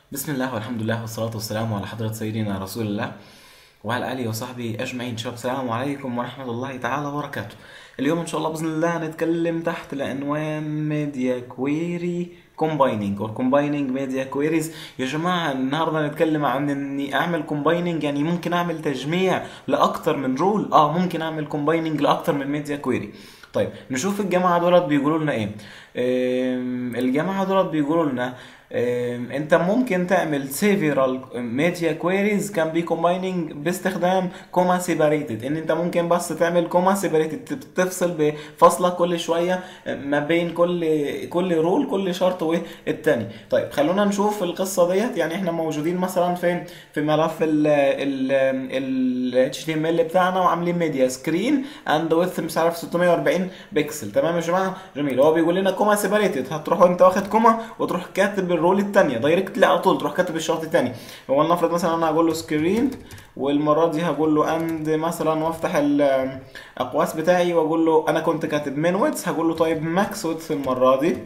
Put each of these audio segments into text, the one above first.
بسم الله والحمد لله والصلاة والسلام على حضرة سيدنا رسول الله وعلى آله وصحبه أجمعين شباب السلام عليكم ورحمة الله تعالى وبركاته اليوم إن شاء الله بإذن الله هنتكلم تحت العنوان ميديا كويري كومبايننج اور كومبايننج ميديا كويريز يا جماعة النهاردة هنتكلم عن إني أعمل كومبايننج يعني ممكن أعمل تجميع لأكتر من رول أه ممكن أعمل كومبايننج لأكتر من ميديا كويري طيب نشوف الجماعة دولت بيقولوا لنا ايه أم، الجماعة دولت بيقولوا لنا أم، انت ممكن تعمل several media queries can be combining باستخدام كوما separated ان انت ممكن بس تعمل كوما separated تفصل بفاصلة كل شوية ما بين كل كل رول كل شرط والتاني طيب خلونا نشوف القصة ديت يعني احنا موجودين مثلا فين في ملف ال ال ال HTML بتاعنا وعاملين ميديا سكرين اند ويث مش عارف 640 بكسل تمام يا جماعه جميل هو بيقول لنا كوما سيبريتد هتروح انت واخد كوما وتروح كاتب الرول الثانيه دايركتلي على طول تروح كاتب الشرط الثاني هو لنفرض مثلا انا هقول له سكرين والمره دي هقول له اند مثلا وافتح الاقواس بتاعي واقول له انا كنت كاتب من ويتس هقول له طيب ماكس ويتس المره دي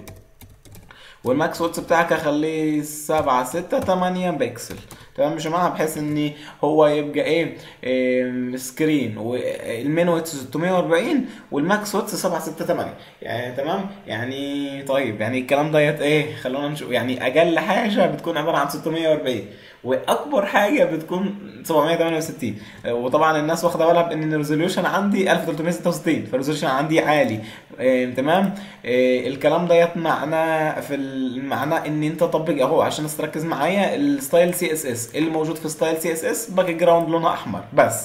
والماكس واتس بتاعك هخليه سبعة ستة تمانية بكسل تمام يا جماعة بحيث ان هو يبقى ايه, إيه سكرين والمين واتس 640 والماكس واتس 7 6 8 يعني تمام يعني طيب يعني الكلام ديت ايه خلونا نشوف يعني اقل حاجة بتكون عبارة عن 640 واكبر حاجه بتكون 768 وطبعا الناس واخده بالها ان الريزوليوشن عندي 1366 فالريزوليوشن عندي عالي إيه تمام إيه الكلام ديت معناه في معناه ان انت طبق اهو عشان بس تركز معايا الستايل سي اس اس اللي موجود في ستايل سي اس اس باك جراوند لونها احمر بس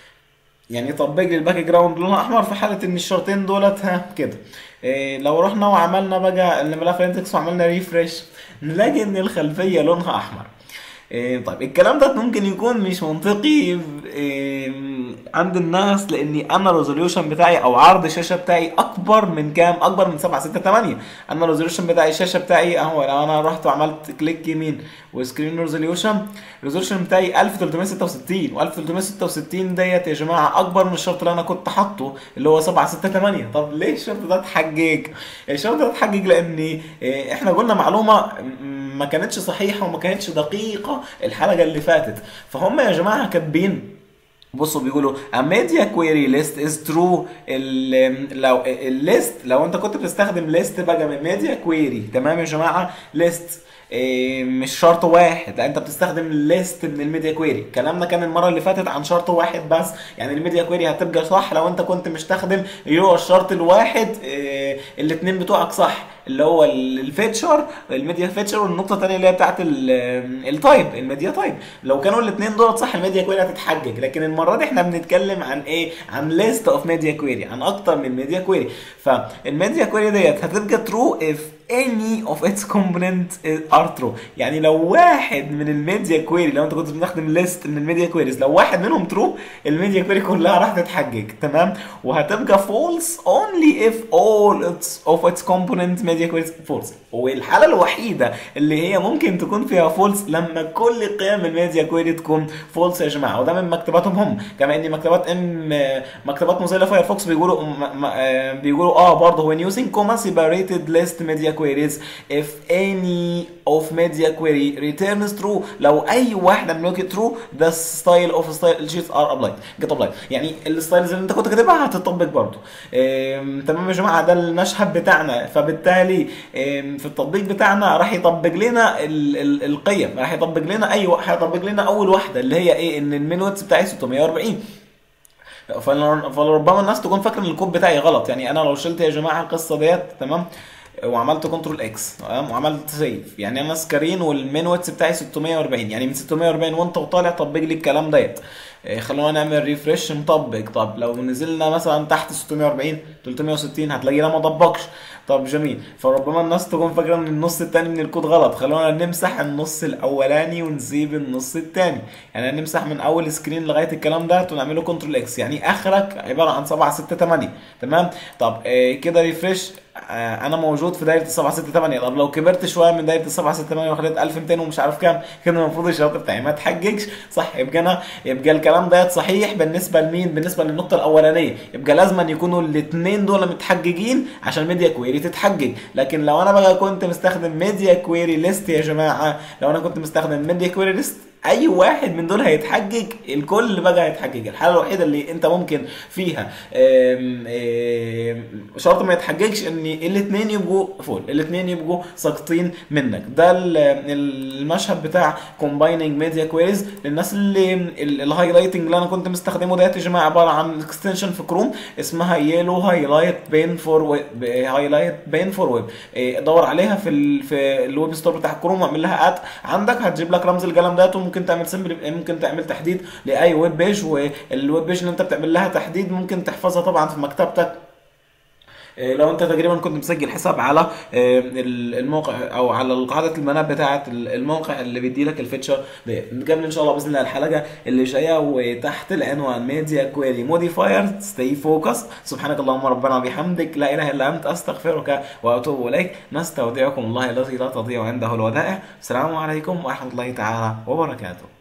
يعني طبق لي الباك جراوند لونها احمر في حاله ان الشرطين دولت ها كده إيه لو رحنا وعملنا بقى الملف انتكس وعملنا ريفرش نلاقي ان الخلفيه لونها احمر إيه طيب الكلام ده ممكن يكون مش منطقي إيه عند الناس لاني انا الريزوليوشن بتاعي او عرض الشاشه بتاعي اكبر من كام اكبر من 7 6 8 انا الريزوليوشن بتاعي الشاشه بتاعي اهو لو انا رحت وعملت كليك يمين وسكرين ريزوليوشن الريزوليوشن بتاعي 1366 و1366 ديت يا جماعه اكبر من الشرط اللي انا كنت حاطه اللي هو 7 6 8 طب ليه الشرط ده اتحجج الشرط ده اتحجج لان إيه احنا قلنا معلومه ما كانتش صحيحه وما كانتش دقيقه الحلقه اللي فاتت فهم يا جماعه كاتبين بصوا بيقولوا a media query list is true ال لو الليست لو انت كنت بتستخدم ليست بقى من media query تمام يا جماعه ليست إيه مش شرط واحد لا انت بتستخدم ليست من الميديا كويري كلامنا كان المره اللي فاتت عن شرط واحد بس يعني الميديا كويري هتبقى صح لو انت كنت مستخدم اللي هو الشرط الواحد إيه الاثنين بتوعك صح اللي هو الفيتشر الميديا فيتشر والنقطه الثانيه اللي هي بتاعت التايب الميديا تايب لو كانوا الاثنين دول صح الميديا كويري هتتحجج لكن المره دي احنا بنتكلم عن ايه عن ليست اوف ميديا كويري عن اكتر من ميديا كويري فالميديا كويري ديت هتبقى ترو if any of its components are true يعني لو واحد من الميديا كويري لو انت كنت بتستخدم ليست من الميديا كويريز لو واحد منهم ترو الميديا كويري كلها راح تتحجج تمام وهتبقى false only if all its of its components media queries false والحاله الوحيده اللي هي ممكن تكون فيها false لما كل قيم الميديا كويري تكون false يا جماعه وده من مكتباتهم هم كما ان مكتبات ام مكتبات موزيلا فايرفوكس بيقولوا بيقولوا اه برضه when using comma separated list media queries if any of media query returns true لو اي واحده من وجهه true the style of style sheets are applied get applied يعني الستايلز اللي انت كنت كاتبها هتطبق برضه تمام يا جماعه ده المشهد بتاعنا فبالتالي في التطبيق بتاعنا راح يطبق لنا ال ال القيم راح يطبق لنا اي هيطبق لنا اول واحده اللي هي ايه ان المينوتس بتاعي 640 فلربما الناس تكون فاكره ان الكود بتاعي غلط يعني انا لو شلت يا جماعه القصه ديت تمام وعملت كنترول اكس تمام وعملت سيف يعني انا سكرين والمين ويتس بتاعي 640 يعني من 640 وانت وطالع طبق لي الكلام ديت خلونا نعمل ريفرش نطبق طب لو نزلنا مثلا تحت 640 360 هتلاقي ده ما طبقش طب جميل فربما الناس تكون فاكره ان النص الثاني من الكود غلط خلونا نمسح النص الاولاني ونسيب النص الثاني يعني نمسح من اول سكرين لغايه الكلام ده ونعمله كنترول اكس يعني اخرك عباره عن 7 6 8 تمام طب آه كده ريفرش آه انا موجود في دايره ال 7 6 8 طب لو كبرت شويه من دايره ال 7 6 8 وخليت 1200 ومش عارف كام كده المفروض الشرط بتاعي ما تحججش صح يبقى انا يبقى الكلام ده صحيح بالنسبه لمين بالنسبه للنقطه الاولانيه يبقى لازم أن يكونوا الاثنين دول متحققين عشان ميديا كويري تتحقق لكن لو انا بقى كنت مستخدم ميديا كويري ليست يا جماعه لو انا كنت مستخدم ميديا كويري ليست اي واحد من دول هيتحقق الكل بقى هيتحقق الحاله الوحيده اللي انت ممكن فيها آم، آم، شرط ما يتحققش ان الاثنين يبقوا فول الاثنين يبقوا ساقطين منك ده ال- المشهد بتاع كومبايننج ميديا كويز للناس اللي الهايلايتنج اللي انا كنت مستخدمه ديت يا جماعه عباره عن اكستنشن في كروم اسمها يلو هايلايت بين فور ويب هايلايت بين فور ويب دور عليها في ال في الويب ستور بتاع كروم واعمل لها اد عندك هتجيب لك رمز القلم ده وممكن تعمل سمبل ممكن تعمل تحديد لاي ويب بيج والويب بيج اللي انت بتعمل لها تحديد ممكن تحفظها طبعا في مكتبتك إيه، لو انت تقريبا كنت مسجل حساب على إيه، الموقع او على قاعده البيانات بتاعه الموقع اللي بيدي لك الفيتشر دي نكمل ان شاء الله باذن الله الحلقه اللي جايه وتحت العنوان ميديا كويري موديفاير ستي فوكس سبحانك اللهم ربنا وبحمدك لا اله الا انت استغفرك واتوب اليك نستودعكم الله الذي لا تضيع عنده الودائع السلام عليكم ورحمه الله تعالى وبركاته